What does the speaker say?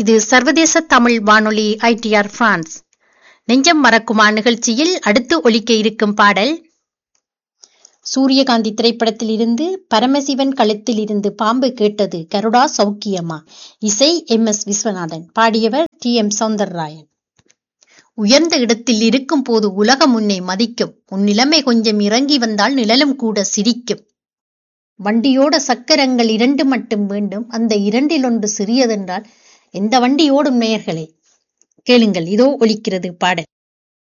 இது சர்வதேச தமிழ் வானொலி ஐடிஆர் பிரான்ஸ் நெஞ்சம் மறக்குமா நிகழ்ச்சியில் அடுத்து ஒலிக்க இருக்கும் பாடல் சூரியகாந்தி திரைப்படத்தில் இருந்து பரமசிவன் கழுத்தில் இருந்து பாம்பு கேட்டது கருடா சௌக்கியமா இசை எம் எஸ் விஸ்வநாதன் பாடியவர் டி எம் சௌந்தரராயன் உயர்ந்த இடத்தில் இருக்கும் போது உலகம் உன்னை மதிக்கும் உன் நிலைமை கொஞ்சம் இறங்கி வந்தால் நிழலும் கூட சிரிக்கும் வண்டியோட சக்கரங்கள் இரண்டு மட்டும் வேண்டும் அந்த இரண்டில் ஒன்று சிறியதென்றால் எந்த வண்டி ஓடும் நேயர்களே கேளுங்கள் இதோ ஒலிக்கிறது பாடல்